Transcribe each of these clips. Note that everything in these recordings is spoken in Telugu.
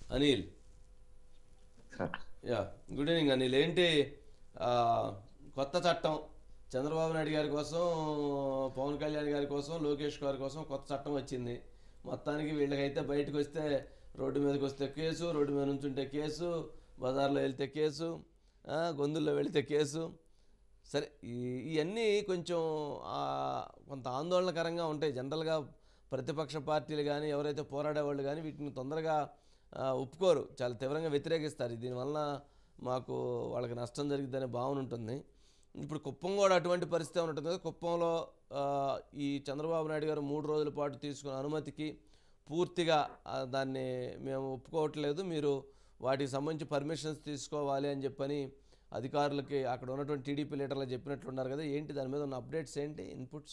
Anil sir yeah good evening Anil ఏంటి ఆ, కొత్త చట్టం చంద్రబాబు నాయుడు గారి కోసం పవన్ కళ్యాణ్ గారి కోసం లోకేష్ గారి కోసం కొత్త చట్టం వచ్చింది మొత్తానికి వీళ్ళకైతే బయటకు వస్తే రోడ్డు మీదకి వస్తే కేసు రోడ్డు మీద నుంచుంటే కేసు బజార్లో వెళ్తే కేసు ఆ, గొంతుల్లో వెళితే కేసు సరే ఈ- ఇవన్నీ కొంచెం ఆ, కొంత ఆందోళనకరంగా ఉంటాయి జనరల్గా ప్రతిపక్ష పార్టీలు కానీ ఎవరైతే పోరాడేవాళ్ళు కానీ వీటిని తొందరగా ఆ, ఒప్పుకోరు చాలా తీవ్రంగా వ్యతిరేకిస్తారు దీనివల్ల మాకు వాళ్ళకి నష్టం జరిగిద్దనే భావన ఉంటుంది ఇప్పుడు కుప్పం కూడా అటువంటి పరిస్థితి ఉంటుంది కదా కుప్పంలో ఆ, ఈ చంద్రబాబు నాయుడు గారు మూడు రోజుల పాటు తీసుకున్న అనుమతికి పూర్తిగా ఆ, దాన్ని మేము ఒప్పుకోవట్లేదు మీరు వాటికి సంబంధించి పర్మిషన్స్ తీసుకోవాలి అని చెప్పని అధికారులకి అక్కడ ఉన్నటువంటి టీడీపీ లీడర్లు చెప్పినట్లున్నారు కదా ఏంటి దాని మీద ఉన్న అప్డేట్స్ ఏంటి ఇన్పుట్స్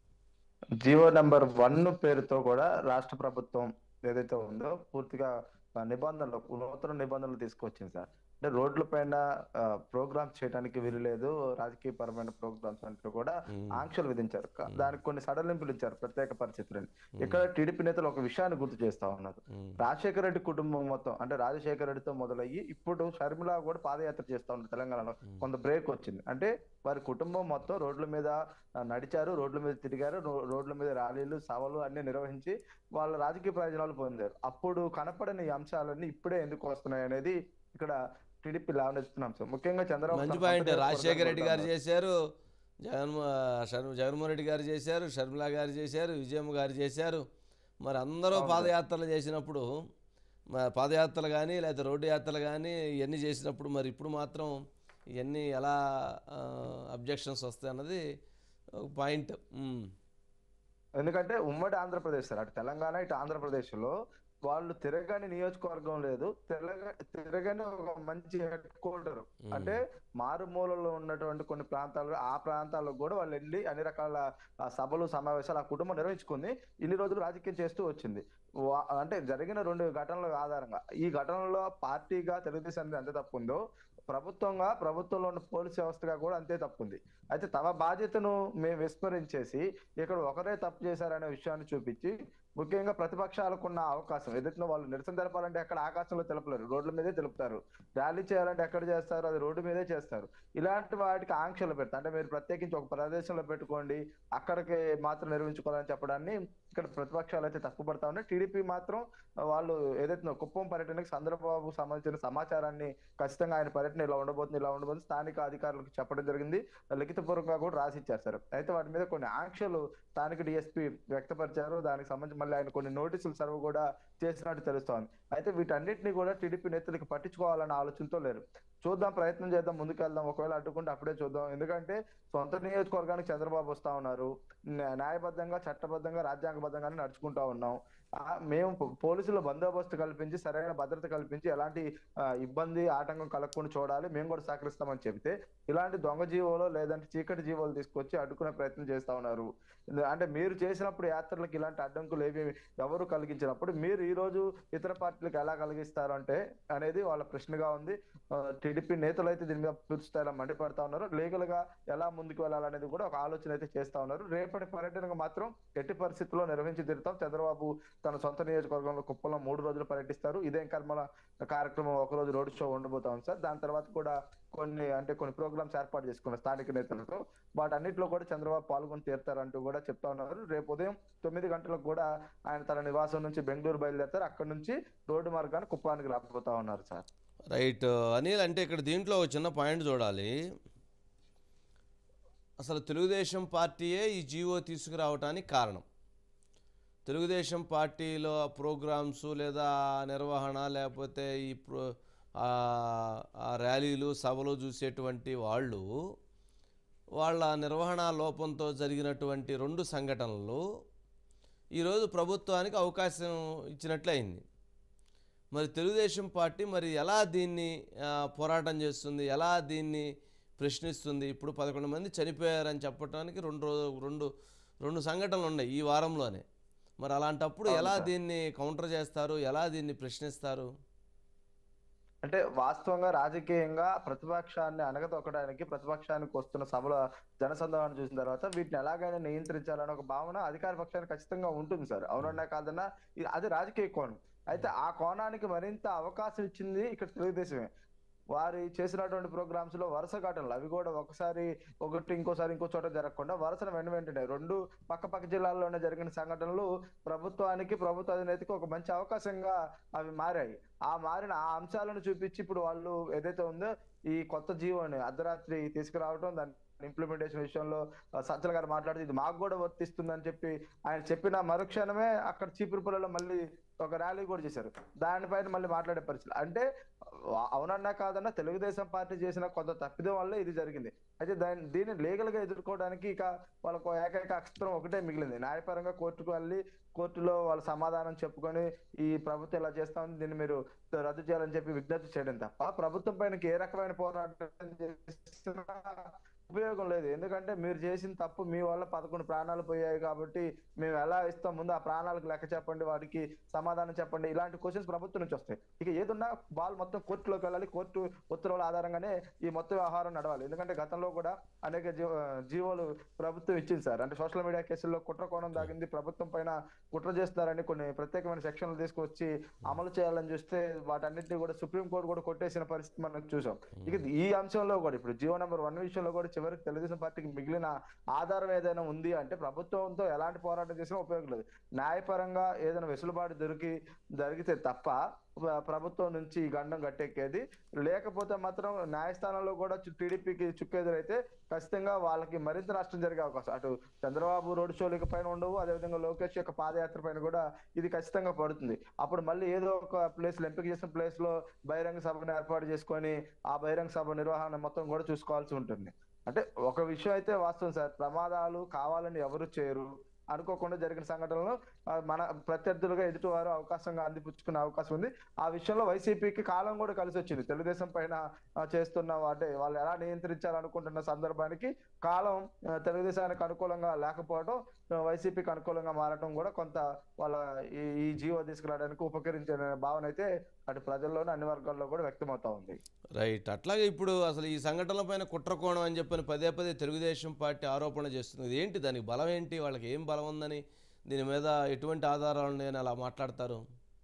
జియో నంబర్ వన్ పేరుతో కూడా రాష్ట్ర ప్రభుత్వం ఏదైతే ఉందో పూర్తిగా ఆ, నిబంధనలు నూతన నిబంధనలు తీసుకొచ్చింది సార్ అంటే రోడ్ల పైన ప్రోగ్రామ్స్ చేయడానికి వీలు లేదు రాజకీయ పరమైన ప్రోగ్రామ్స్ అంటూ కూడా ఆంక్షలు విధించారు క- దానికి కొన్ని సడలింపులు ఇచ్చారు ప్రత్యేక పరిస్థితులని ఇక్కడ టీడీపీ నేతలు ఒక విషయాన్ని గుర్తు చేస్తా ఉన్నారు రాజశేఖర రెడ్డి కుటుంబం మొత్తం అంటే రాజశేఖర రెడ్డితో మొదలయ్యి ఇప్పుడు షర్మిల కూడా పాదయాత్ర చేస్తా ఉన్నారు తెలంగాణలో కొంత బ్రేక్ వచ్చింది అంటే వారి కుటుంబం మొత్తం రోడ్ల మీద ఆ, నడిచారు రోడ్ల మీద తిరిగారు రో- రోడ్ల మీద ర్యాలీలు సభలు అన్ని నిర్వహించి వాళ్ళ రాజకీయ ప్రయోజనాలు పొందారు అప్పుడు కనపడని ఈ అంశాలన్నీ ఇప్పుడే ఎందుకు వస్తున్నాయి అనేది ఇక్కడ టీడీపీ లేవనెత్తున్న అంశం ముఖ్యంగా చంద్రబాబు మంచి తన పాయింట్ సొంత రాజశేఖర రెడ్డి గారు నియోజకవర్గాల్లో చేశారు జగన్ శర్మ జగన్మోహన్ రెడ్డి గారు చేశారు షర్మిల గారు చేశారు విజయమ్మ గారు చేశారు మరి అందరూ పాదయాత్రలు చేసినప్పుడు మరి పాదయాత్రలు కానీ లేకపోతే రోడ్డు యాత్రలు కానీ ఇవన్నీ చేసినప్పుడు మరి ఇప్పుడు మాత్రం ఇవన్నీ ఎలా అబ్జెక్షన్స్ వస్తాయి అన్నది ఒక పాయింట్ ఉమ్. ఎందుకంటే ఉమ్మడి ఆంధ్రప్రదేశ్ సార్ అటు తెలంగాణ ఇటు ఆంధ్రప్రదేశ్ లో వాళ్ళు తిరగని నియోజకవర్గం లేదు తిరగ తిరగని ఒక మంచి హెడ్ క్వార్టర్ అంటే మారుమూలలో ఉన్నటువంటి కొన్ని ప్రాంతాలు ఆ ప్రాంతాల్లో కూడా వాళ్ళు వెళ్ళి అన్ని రకాల ఆ, సభలు సమావేశాలు ఆ కుటుంబం నిర్వహించుకుంది ఇన్ని రోజులు రాజకీయం చేస్తూ వచ్చింది వా- అంటే జరిగిన రెండు ఘటనల ఆధారంగా ఈ ఘటనలో పార్టీగా తెలుగుదేశం ఎంత తప్పు ఉందో ప్రభుత్వంగా ప్రభుత్వంలో ఉన్న పోలీస్ వ్యవస్థగా కూడా అంతే తప్పు ఉంది అయితే తమ బాధ్యతను మేము విస్మరించేసి ఇక్కడ ఒకరే తప్పు చేశారనే విషయాన్ని చూపించి ముఖ్యంగా ప్రతిపక్షాలకు ఉన్న అవకాశం ఏదైతే వాళ్ళు నిరసన తెలపాలంటే ఎక్కడ ఆకాశంలో తెలపలేరు రోడ్ల మీదే తెలుపుతారు ర్యాలీ చేయాలంటే ఎక్కడ చేస్తారు అది రోడ్డు మీదే చేస్తారు ఇలాంటి వాటికి ఆంక్షలు పెడతారు అంటే మీరు ప్రత్యేకించి ఒక ప్రదేశంలో పెట్టుకోండి అక్కడికి మాత్రం నిర్వహించుకోవాలని చెప్పడాన్ని ఇక్కడ ప్రతిపక్షాలు అయితే తప్పుపడతా ఉన్నాయి టీడీపీ మాత్రం వాళ్ళు ఏదైతే ఉందో కుప్పం పర్యటనకి చంద్రబాబు సంబంధించిన సమాచారాన్ని ఖచ్చితంగా ఆయన పర్యటన ఇలా ఉండబోతుంది ఇలా ఉండబోతుంది స్థానిక అధికారులకు చెప్పడం జరిగింది లిఖితపూర్వకంగా కూడా రాసిచ్చారు సార్ అయితే వాటి మీద కొన్ని ఆంక్షలు స్థానిక డిఎస్పీ వ్యక్తపరిచారు దానికి సంబంధించి మళ్ళీ ఆయన కొన్ని నోటీసులు సర్వ్ కూడా చేసినట్టు తెలుస్తోంది అయితే వీటన్నిటిని కూడా టీడీపీ నేతలకు పట్టించుకోవాలన్న ఆలోచనతో లేరు చూద్దాం ప్రయత్నం చేద్దాం ముందుకెళ్దాం ఒకవేళ అడ్డుకుంటే అప్పుడే చూద్దాం ఎందుకంటే సొంత నియోజకవర్గానికి చంద్రబాబు వస్తా ఉన్నారు న్యా- న్యాయబద్ధంగా చట్టబద్ధంగా రాజ్యాంగబద్ధంగానే నడుచుకుంటా ఉన్నాం ఆ, మేము పో- పోలీసుల బందోబస్తు కల్పించి సరైన భద్రత కల్పించి ఎలాంటి ఆ, ఇబ్బంది ఆటంకం కలగకుండా చూడాలి మేము కూడా సహకరిస్తామని చెబితే ఇలాంటి దొంగ జీవోలో లేదంటే చీకటి జీవోలు తీసుకొచ్చి అడ్డుకునే ప్రయత్నం చేస్తా ఉన్నారు ఇంద- అంటే మీరు చేసినప్పుడు యాత్రలకు ఇలాంటి అడ్డంకులు ఏవి ఎవరు కలిగించినప్పుడు మీరు ఈ రోజు ఇతర పార్టీలకు ఎలా కలిగిస్తారు అంటే అనేది వాళ్ళ ప్రశ్నగా ఉంది టీడీపీ నేతలు అయితే దీని మీద పూర్తి స్థాయిలో మండిపడతా ఉన్నారు లీగల్ గా ఎలా ముందుకు వెళ్ళాలనేది కూడా ఒక ఆలోచన అయితే చేస్తా ఉన్నారు రేపటి పర్యటనకు మాత్రం ఎట్టి పరిస్థితుల్లో నిర్వహించి తీరుతాం చంద్రబాబు తన సొంత నియోజకవర్గంలో కుప్పంలో మూడు రోజులు పర్యటిస్తారు ఇదే కర్మల కార్యక్రమం ఒక రోజు రోడ్ షో ఉండబోతా ఉంది సార్ దాని తర్వాత కూడా కొన్ని అంటే కొన్ని ప్రోగ్రామ్స్ ఏర్పాటు చేసుకున్న స్థానిక నేతలతో వాటన్నిటిలో కూడా చంద్రబాబు పాల్గొని తీరుతారంటూ కూడా చెప్తా ఉన్నారు రేపు ఉదయం తొమ్మిది గంటలకు కూడా ఆయన తన నివాసం నుంచి బెంగళూరు బయలుదేరుతారు అక్కడ నుంచి రోడ్డు మార్గాన్ని కుప్పానికి రాబోతా ఉన్నారు సార్ రైట్ అనిల్ అంటే ఇక్కడ దీంట్లో ఒక చిన్న పాయింట్ చూడాలి అసలు తెలుగుదేశం పార్టీయే ఈ జీవో తీసుకురావటానికి కారణం తెలుగుదేశం పార్టీలో ప్రోగ్రామ్స్ లేదా నిర్వహణ లేకపోతే ఈ ప్రో ఆ ఆ ర్యాలీలు సభలు చూసేటువంటి వాళ్ళు వాళ్ళ నిర్వహణ లోపంతో జరిగినటువంటి రెండు సంఘటనలు ఈరోజు ప్రభుత్వానికి అవకాశం ఇచ్చినట్లయింది మరి తెలుగుదేశం పార్టీ మరి ఎలా దీన్ని ఆ, పోరాటం చేస్తుంది ఎలా దీన్ని ప్రశ్నిస్తుంది ఇప్పుడు పదకొండు మంది చనిపోయారని చెప్పడానికి రెండు రోజు రెండు రెండు సంఘటనలు ఉన్నాయి ఈ వారంలోనే మరి అలాంటప్పుడు ఎలా దీన్ని కౌంటర్ చేస్తారు ఎలా దీన్ని ప్రశ్నిస్తారు అంటే వాస్తవంగా రాజకీయంగా ప్రతిపక్షాన్ని అణగదొక్కడానికి ప్రతిపక్షానికి వస్తున్న సభల జనసందోహాన్ని చూసిన తర్వాత వీటిని ఎలాగైనా నియంత్రించాలనే ఒక భావన అధికార పక్షానికి ఖచ్చితంగా ఉంటుంది సార్ అవునన్నా కాదన్నా ఇది- అది రాజకీయ కోణం అయితే ఆ కోణానికి మరింత అవకాశం ఇచ్చింది ఇక్కడ తెలుగుదేశమే వారు చేసినటువంటి ప్రోగ్రామ్స్ లో వరుస ఘటనలు అవి కూడా ఒకసారి ఒకటి ఇంకోసారి ఇంకో చోట జరగకుండా వరుసన వెను వెంటనే రెండు పక్క పక్క జిల్లాల్లోనే జరిగిన సంఘటనలు ప్రభుత్వానికి ప్రభుత్వ అధినేతకి ఒక మంచి అవకాశంగా అవి మారాయి ఆ మారిన ఆ అంశాలను చూపించి ఇప్పుడు వాళ్ళు ఏదైతే ఉందో ఈ కొత్త జీవోని అర్ధరాత్రి తీసుకురావడం దాని ఇంప్లిమెంటేషన్ విషయంలో ఆ, సజ్జల గారు మాట్లాడితే ఇది మాకు కూడా వర్తిస్తుందని చెప్పి ఆయన చెప్పిన మరుక్షణమే అక్కడ చీపురుపులలో మళ్ళీ ఒక ర్యాలీ కూడా చేశారు దానిపైన మళ్ళీ మాట్లాడే పరిస్థితి అంటే ఆ- అవునన్నా కాదన్నా తెలుగుదేశం పార్టీ చేసిన కొంత తప్పిదం వల్ల ఇది జరిగింది అయితే దాన్ని దీన్ని లీగల్ గా ఎదుర్కోవడానికి ఇక వాళ్ళకు ఏకైక అస్త్రం ఒకటే మిగిలింది న్యాయపరంగా కోర్టుకు వెళ్ళి కోర్టులో వాళ్ళ సమాధానం చెప్పుకొని ఈ ప్రభుత్వం ఇలా చేస్తామని దీన్ని మీరు రద్దు చేయాలని చెప్పి విజ్ఞప్తి చేయడం తప్ప ప్రభుత్వం పైన ఏ రకమైన పోరాటం చేసినా ఉపయోగం లేదు ఎందుకంటే మీరు చేసిన తప్పు మీ వల్ల పదకొండు ప్రాణాలు పోయాయి కాబట్టి మేము ఎలా ఇస్తాం ముందు ఆ ప్రాణాలకు లెక్క చెప్పండి వాటికి సమాధానం చెప్పండి ఇలాంటి క్వశ్చన్స్ ప్రభుత్వం నుంచి వస్తాయి ఇక ఏదున్నా బాల్ మొత్తం కోర్టులోకి వెళ్ళాలి కోర్టు ఉత్తర్వుల ఆధారంగానే ఈ మొత్తం వ్యవహారం నడవాలి ఎందుకంటే గతంలో కూడా అనేక జీవ జీవోలు ప్రభుత్వం ఇచ్చింది సార్ అంటే సోషల్ మీడియా కేసుల్లో కుట్ర కోణం దాగింది ప్రభుత్వం పైన కుట్ర చేస్తున్నారని కొన్ని ప్రత్యేకమైన సెక్షన్లు తీసుకొచ్చి అమలు చేయాలని చూస్తే వాటన్నిటిని కూడా సుప్రీం కోర్టు కూడా కొట్టేసిన పరిస్థితి మనం చూసాం ఇక ఈ అంశంలో కూడా ఇప్పుడు జియో నెంబర్ వన్ విషయంలో కూడా చివరికి తెలుగుదేశం పార్టీకి మిగిలిన ఆధారం ఏదైనా ఉంది అంటే ప్రభుత్వంతో ఎలాంటి పోరాటం చేసినా ఉపయోగం లేదు న్యాయపరంగా ఏదైనా వెసులుబాటు దొరికి జరిగితే తప్ప ప్ర- ప్రభుత్వం నుంచి ఈ గండం గట్టెక్కేది లేకపోతే మాత్రం న్యాయస్థానంలో కూడా చు- టీడీపీకి చుక్కెదురైతే ఖచ్చితంగా వాళ్ళకి మరింత నష్టం జరిగే అవకాశం అటు చంద్రబాబు రోడ్ షోలకి పైన ఉండవు అదేవిధంగా లోకేష్ యొక్క పాదయాత్ర పైన కూడా ఇది ఖచ్చితంగా పడుతుంది అప్పుడు మళ్ళీ ఏదో ఒక ప్లేస్ లో ఎంపిక చేసిన ప్లేస్ లో బహిరంగ సభను ఏర్పాటు చేసుకొని ఆ బహిరంగ సభ నిర్వహణ మొత్తం కూడా చూసుకోవాల్సి ఉంటుంది అంటే ఒక విషయం అయితే వాస్తవం సార్ ప్రమాదాలు కావాలని ఎవరు చేయరు అనుకోకుండా జరిగిన సంఘటనలను ఆ, మన ప్రత్యర్థులుగా ఎదుటివారు అవకాశంగా అందిపుచ్చుకునే అవకాశం ఉంది ఆ విషయంలో వైసీపీకి కాలం కూడా కలిసి వచ్చింది తెలుగుదేశం పైన ఆ, చేస్తున్న అంటే వాళ్ళు ఎలా నియంత్రించాలనుకుంటున్న సందర్భానికి కాలం ఆ, తెలుగుదేశానికి అనుకూలంగా లేకపోవడం ఆ, వైసీపీకి అనుకూలంగా మారడం కూడా కొంత వాళ్ళ ఈ ఈ జీవో తీసుకురావడానికి ఉపకరించే భావన అయితే అటు ప్రజల్లోనే అన్ని వర్గాల్లో కూడా వ్యక్తమవుతా ఉంది రైట్ అట్లాగే ఇప్పుడు అసలు ఈ సంఘటనల పైన కుట్రకోణం అని చెప్పని పదే పదే తెలుగుదేశం పార్టీ ఆరోపణ చేస్తుంది ఏంటి దానికి బలం ఏంటి వాళ్ళకి ఏం బలం ఉందని దీని మీద ఎటువంటి ఆధారాలు ఉన్నాయని అలా మాట్లాడతారు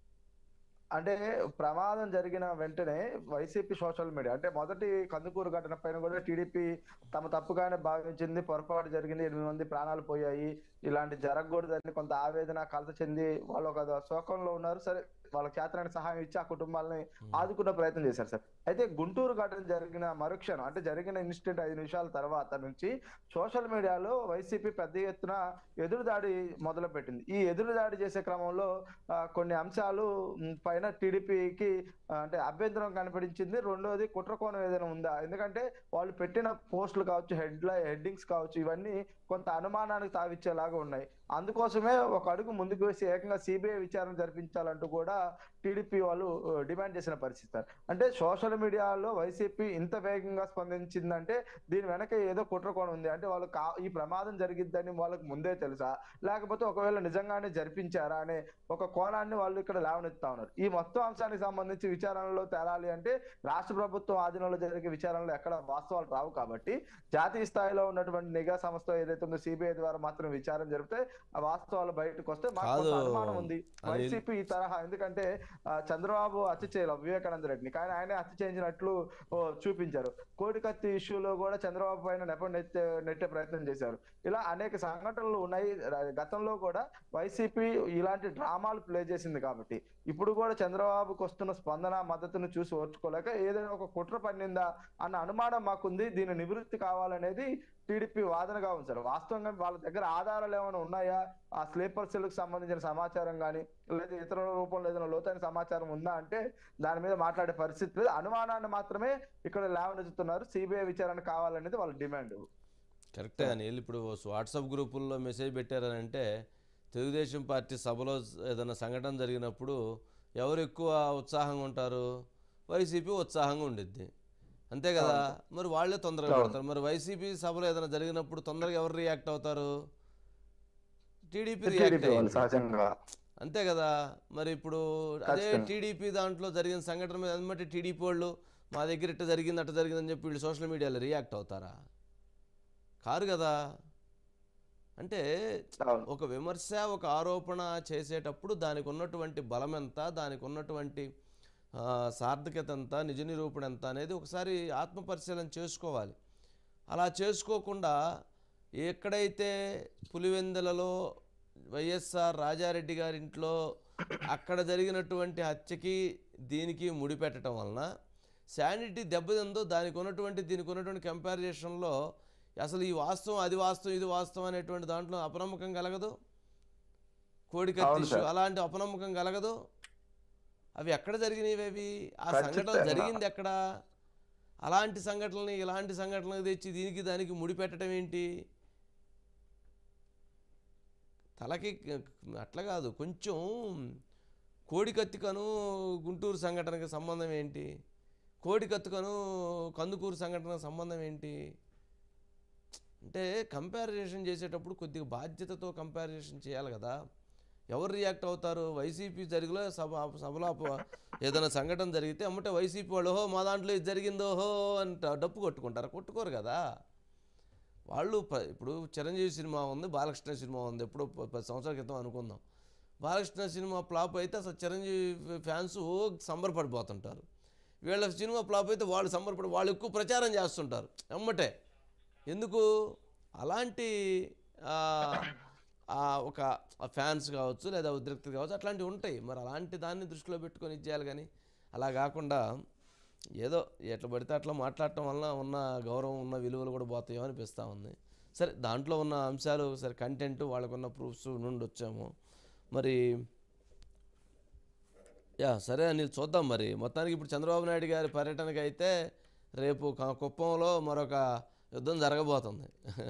అంటే ప్రమాదం జరిగిన వెంటనే వైసీపీ సోషల్ మీడియా అంటే మొదటి కందుకూరు ఘటన పైన కూడా టీడీపీ తమ తప్పుగానే భావించింది పొరపాటు జరిగింది ఎనిమిది మంది ప్రాణాలు పోయాయి ఇలాంటి జరగకూడదని కొంత ఆవేదన కలత చెంది వాళ్ళు ఒక శోకంలో ఉన్నారు సరే వాళ్ళ చేతనానికి సహాయం ఇచ్చి ఆ కుటుంబాలని ఆదుకున్న ప్రయత్నం చేశారు సార్ అయితే గుంటూరు ఘటన జరిగిన మరుక్షణం అంటే జరిగిన ఇన్సిడెంట్ ఐదు నిమిషాల తర్వాత నుంచి సోషల్ మీడియాలో వైసీపీ పెద్ద ఎత్తున ఎదురుదాడి మొదలు పెట్టింది ఈ ఎదురుదాడి చేసే క్రమంలో ఆ, కొన్ని అంశాలు మ్, పైన టీడీపీకి అంటే అభ్యంతరం కనిపించింది రెండోది కుట్రకోణం ఏదైనా ఉందా ఎందుకంటే వాళ్ళు పెట్టిన పోస్టులు కావచ్చు హెడ్ హెడ్డింగ్స్ కావచ్చు ఇవన్నీ కొంత అనుమానానికి తావిచ్చేలాగా ఉన్నాయి అందుకోసమే ఒక అడుగు ముందుకు వేసి ఏకంగా సిబిఐ విచారణ జరిపించాలంటూ కూడా టీడీపీ వాళ్ళు ఆ, డిమాండ్ చేసిన పరిస్థితి సార్. అంటే సోషల్ మీడియాలో వైసీపీ ఇంత వేగంగా స్పందించిందంటే దీని వెనక ఏదో కుట్రకోణం ఉంది అంటే వాళ్ళు కా ఈ ప్రమాదం జరిగిద్దని వాళ్ళకి ముందే తెలుసా లేకపోతే ఒకవేళ నిజంగానే జరిపించారా అనే ఒక కోణాన్ని వాళ్ళు ఇక్కడ లేవనెత్తుతా ఉన్నారు ఈ మొత్తం అంశానికి సంబంధించి విచారణలో తేలాలి అంటే రాష్ట్ర ప్రభుత్వం ఆధీనంలో జరిగే విచారణలో ఎక్కడ వాస్తవాలు రావు కాబట్టి జాతీయ స్థాయిలో ఉన్నటువంటి నిఘా సంస్థ ఏదైతే ఉందో సిబిఐ ద్వారా మాత్రం విచారణ జరిపితే ఆ వాస్తవాలు బయటకు వస్తే మాకు కొంత కాదు. అనుమానం ఉంది అనిల్. వైసీపీ ఈ తరహా ఎందుకంటే ఆ, చంద్రబాబు హత్య చేయాలి వివేకానంద రెడ్డిని కానీ ఆయన హత్య చేయించినట్లు ఓ, చూపించారు కోడికత్తి ఇష్యూలో కూడా చంద్రబాబు పైన నెప నెట్టే నెట్టే ప్రయత్నం చేశారు ఇలా అనేక సంఘటనలు ఉన్నాయి ర- గతంలో కూడా వైసీపీ ఇలాంటి డ్రామాలు ప్లే చేసింది కాబట్టి ఇప్పుడు కూడా చంద్రబాబుకు వస్తున్న స్పందన మద్దతును చూసి ఓర్చుకోలేక ఏదైనా ఒక కుట్ర పన్నిందా అన్న అనుమానం మాకుంది దీని నివృత్తి కావాలనేది టీడీపీ వాదనగా ఉంది సార్ వాస్తవంగా వాళ్ళ దగ్గర ఆధారాలు ఏమైనా ఉన్నాయా ఆ స్లీపర్ సెల్ కి సంబంధించిన సమాచారం కానీ లేదా ఇతర రూపంలో ఏదైనా లోతైన సమాచారం ఉందా అంటే దాని మీద మాట్లాడే పరిస్థితి లేదు అనుమానాన్ని మాత్రమే ఇక్కడ లేవనెత్తుతున్నారు సిబిఐ విచారణ కావాలనేది వాళ్ళ డిమాండ్ కరెక్టే అనిల్ ఇప్పుడు వాట్సాప్ గ్రూపుల్లో మెసేజ్ పెట్టారని అంటే తెలుగుదేశం పార్టీ సభలో ఏదైనా సంఘటన జరిగినప్పుడు ఎవరు ఎక్కువ ఉత్సాహంగా ఉంటారు వైసీపీ ఉత్సాహంగా ఉండిద్ది అంతే కదా మరి వాళ్ళే తొందరగా అవును. పడతారు మరి వైసీపీ సభలో ఏదైనా జరిగినప్పుడు తొందరగా ఎవరు రియాక్ట్ అవుతారు టీడీపీ రియాక్ట్ టీడీపీ వాళ్ళు అయ్యింది సహజంగా అంతే కదా మరి ఇప్పుడు అదే ఖచ్చితంగా. టీడీపీ దాంట్లో జరిగిన సంఘటన మీద అనమాట టీడీపీ వాళ్ళు మా దగ్గర ఇట్ట జరిగింది అట్ట జరిగిందని చెప్పి వీళ్ళు సోషల్ మీడియాలో రియాక్ట్ అవుతారా కారు కదా అంటే అవును ఒక విమర్శ ఒక ఆరోపణ చేసేటప్పుడు దానికి ఉన్నటువంటి బలం ఎంత దానికి ఉన్నటువంటి ఆ, సార్థకత ఎంత నిజ నిరూపణ ఎంత అనేది ఒకసారి ఆత్మపరిశీలన చేసుకోవాలి అలా చేసుకోకుండా ఎక్కడైతే పులివెందులలో వైఎస్ఆర్ రాజారెడ్డి గారి ఇంట్లో అక్కడ జరిగినటువంటి హత్యకి దీనికి ముడిపెట్టడం వలన శానిటీ దెబ్బతిందో దానికి ఉన్నటువంటి దీనికి ఉన్నటువంటి కంపారిజేషన్లో అసలు ఈ వాస్తవం అది వాస్తవం ఇది వాస్తవం అనేటువంటి దాంట్లో అపనమ్మకం కలగదు కోడికత్తి అవును ఇష్యూ సార్. అలాంటి అపనమ్మకం కలగదు అవి ఎక్కడ జరిగినవి అవి ఆ సంఘటన ఖచ్చితంగా. జరిగింది ఎక్కడ అలాంటి సంఘటనల్ని ఇలాంటి సంఘటనలు తెచ్చి దీనికి దానికి ముడిపెట్టడం ఏంటి తలకి అట్లా కాదు కొంచెం కోడికత్తికను గుంటూరు సంఘటనకి సంబంధం ఏంటి కోడికత్తికను కందుకూరు సంఘటనకు సంబంధం ఏంటి అంటే కంపారిజేషన్ చేసేటప్పుడు కొద్దిగా బాధ్యతతో కంపారిజేషన్ చేయాలి కదా ఎవరు రియాక్ట్ అవుతారు వైసీపీ జరిగిలో సభ సభలో ప- ఏదైనా సంఘటన జరిగితే అమ్మటే వైసీపీ వాళ్ళు ఓహో మా దాంట్లో ఇది జరిగిందో ఓహో అంట డప్పు కొట్టుకుంటారు కొట్టుకోరు కదా వాళ్ళు ప- ఇప్పుడు చిరంజీవి సినిమా ఉంది బాలకృష్ణ సినిమా ఉంది ఎప్పుడో ప- పది సంవత్సరాల క్రితం అనుకుందాం బాలకృష్ణ సినిమా ఫ్లాప్ అయితే అసలు చిరంజీవి ఫ్యాన్స్ ఓ సంబరపడిపోతుంటారు వీళ్ళ సినిమా ఫ్లాప్ అయితే వాళ్ళు సంబరపడి వాళ్ళు ఎక్కువ ప్రచారం చేస్తుంటారు ఎమ్మటే ఎందుకు అలాంటి ఆ, ఆ ఒక ఫ్యాన్స్ కావచ్చు లేదా ఉద్రిక్తత కావచ్చు అట్లాంటివి ఉంటాయి మరి అలాంటి దాన్ని దృష్టిలో పెట్టుకొని ఇచ్చేయాలి కానీ అలా కాకుండా ఏదో ఎట్లా పడితే అట్లా మాట్లాడటం వలన ఉన్న గౌరవం ఉన్న విలువలు కూడా పోతాయో అనిపిస్తూ ఉంది సరే దాంట్లో ఉన్న అంశాలు సరే కంటెంట్ వాళ్ళకున్న ప్రూఫ్స్ నుండి వచ్చాము మరి యా సరే అనిల్ చూద్దాం మరి మొత్తానికి ఇప్పుడు చంద్రబాబు నాయుడు గారి పర్యటనకి అయితే రేపు క- కుప్పంలో మరొక యుద్ధం జరగబోతుంది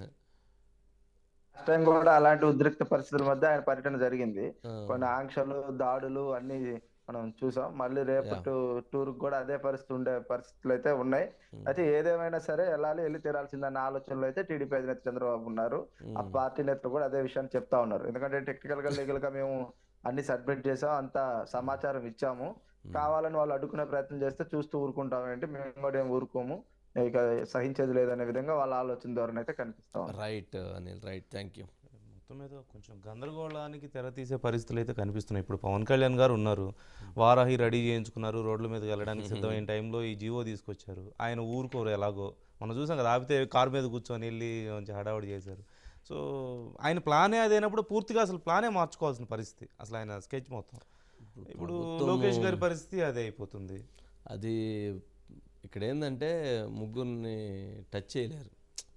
లాస్ట్ టైం కూడా అలాంటి ఉద్రిక్త పరిస్థితుల మధ్య ఆయన పర్యటన జరిగింది ఆ, కొన్ని ఆంక్షలు దాడులు అన్ని మనం చూసాం మళ్ళీ రేపు టూర్ కూడా అదే పరిస్థితి ఉండే పరిస్థితులు అయితే ఉన్నాయి అయితే ఏదేమైనా సరే వెళ్ళాలి వెళ్ళి తీరాల్సిందన్న ఆలోచనలో అయితే టీడీపీ అధినేత చంద్రబాబు ఉన్నారు ఆ పార్టీ నేతలు కూడా అదే విషయాన్ని చెప్తా ఉన్నారు ఎందుకంటే టెక్నికల్ గా లీగల్ గా మేము అన్ని సబ్మిట్ చేసాం అంత సమాచారం ఇచ్చాము కావాలని వాళ్ళు అడ్డుకునే ప్రయత్నం చేస్తే చూస్తూ ఊరుకుంటాం ఏంటి మేము కూడా ఏం ఊరుకోము ఇక సహించేది లేదనే విధంగా వాళ్ళ ఆలోచన ధోరణి అయితే కనిపిస్తా ఉంది right Anil right thank you మొత్తం మీద కొంచెం గందరగోళానికి తెర తీసే పరిస్థితులు అయితే కనిపిస్తున్నాయి ఇప్పుడు పవన్ కళ్యాణ్ గారు ఉన్నారు వారాహి రెడీ చేయించుకున్నారు రోడ్ల మీదకి వెళ్ళడానికి సిద్ధమైన టైంలో ఈ జీవో తీసుకొచ్చారు ఆయన ఊరుకోరు ఎలాగో మనం చూసాం కదా ఆపితే కారు మీద కూర్చొని వెళ్ళి మంచి హడావుడి చేశారు సో ఆయన ప్లానే అదైనప్పుడు పూర్తిగా అసలు ప్లానే మార్చుకోవాల్సిన పరిస్థితి అసలు ఆయన స్కెచ్ మొత్తం ఇప్పుడు లోకేష్ గారి పరిస్థితి అదే అయిపోతుంది అది ఇక్కడ ఏంటంటే ముగ్గురిని టచ్ చేయలేరు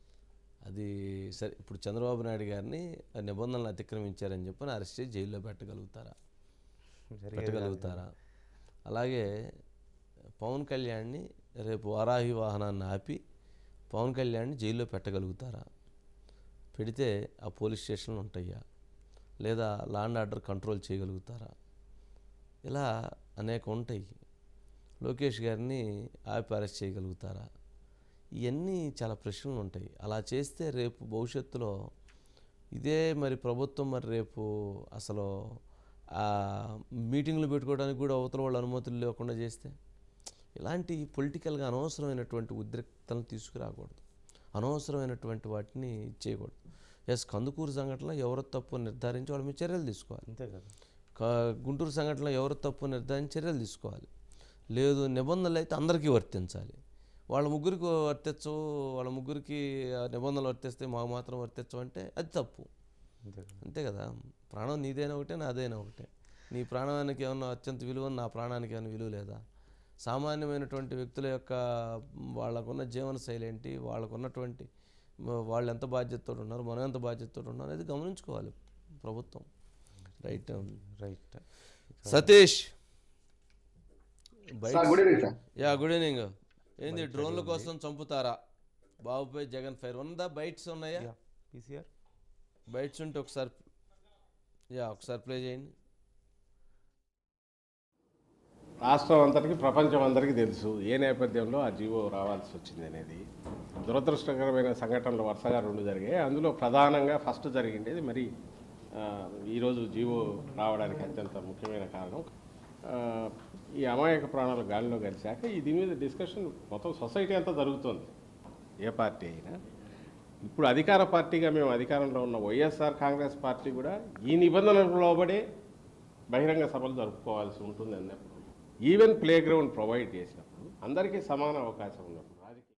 అది సరే ఇప్పుడు చంద్రబాబు నాయుడు గారిని ఆ నిబంధనలు అతిక్రమించారని చెప్పి అరెస్ట్ చేసి జైల్లో పెట్టగలుగుతారా జరిగేది పెట్టగలుగుతారా అలాగే పవన్ కళ్యాణ్ని రేపు వారాహి వాహనాన్ని ఆపి పవన్ కళ్యాణ్ని జైల్లో పెట్టగలుగుతారా పెడితే ఆ పోలీస్ స్టేషన్లు ఉంటాయా లేదా లాండ్ ఆర్డర్ కంట్రోల్ చేయగలుగుతారా ఇలా అనేక ఉంటాయి లోకేష్ గారిని ఆపి అరెస్ట్ చేయగలుగుతారా ఇవన్నీ చాలా ప్రశ్నలు ఉంటాయి అలా చేస్తే రేపు భవిష్యత్తులో ఇదే మరి ప్రభుత్వం మరి రేపు అసలు ఆ మీటింగ్లు పెట్టుకోవడానికి కూడా అవతల వాళ్ళ అనుమతులు లేకుండా చేస్తే ఇలాంటి పొలిటికల్గా అనవసరమైనటువంటి ఉద్రిక్తలను తీసుకురాకూడదు అనవసరమైనటువంటి వాటిని చేయకూడదు ఎస్ కందుకూరు సంఘటనలో ఎవరు తప్పు నిర్ధారించి వాళ్ళ మీద చర్యలు తీసుకోవాలి అంతే కదా కా- గుంటూరు సంఘటనలో ఎవరు తప్పు నిర్ధారించి చర్యలు తీసుకోవాలి లేదు నిబంధనలు అయితే అందరికీ వర్తించాలి వాళ్ళ ముగ్గురికి వర్తించవు వాళ్ళ ముగ్గురికి ఆ నిబంధనలు వర్తిస్తే మాకు మాత్రం వర్తించవు అంటే అది తప్పు అంతే కదా అంతే కదా ప్రాణం నీదైనా ఒకటే నాదైనా ఒకటే నీ ప్రాణానికి ఏమన్నా అత్యంత విలువ నా ప్రాణానికి ఏమైనా విలువ లేదా సామాన్యమైనటువంటి వ్యక్తుల యొక్క వాళ్ళకున్న జీవన శైలి ఏంటి వాళ్ళకున్నటువంటి మ- వాళ్ళు ఎంత బాధ్యతతో ఉన్నారు మనం ఎంత బాధ్యతతో ఉన్నాం అనేది గమనించుకోవాలి ప్రభుత్వం right right Satish sir good evening sir yeah good evening ఏంది డ్రోన్ల కోసం చంపుతారా బాబుపై జగన్ ఫైర్ ఉందా బైట్స్ ఉన్నాయా పీసీఆర్ బైట్స్ ఉంటే ఒకసారి యా ఒకసారి ప్లే చేయండి రాష్ట్రం అంతటికి ప్రపంచం అందరికీ తెలుసు ఏ నేపథ్యంలో ఆ జీవో రావాల్సి వచ్చింది అనేది దురదృష్టకరమైన సంఘటనలు వరుసగా రెండు జరిగాయి అందులో ప్రధానంగా ఫస్ట్ జరిగిండేది మరి ఆ, ఈరోజు జీవో రావడానికి అత్యంత ముఖ్యమైన కారణం ఆ, ఈ అమాయక ప్రాణాలు గాలిలో కలిశాక ఈ దీని మీద డిస్కషన్ మొత్తం సొసైటీ అంతా జరుగుతుంది ఏ పార్టీ అయినా ఇప్పుడు అధికార పార్టీగా మేము అధికారంలో ఉన్న వైఎస్ఆర్ కాంగ్రెస్ పార్టీ కూడా ఈ నిబంధనలకు లోబడే బహిరంగ సభలు జరుపుకోవాల్సి ఉంటుంది అన్నప్పుడు ఈవెన్ ప్లే గ్రౌండ్ ప్రొవైడ్ చేసినప్పుడు అందరికీ సమాన అవకాశం ఉన్నప్పుడు రాజకీయ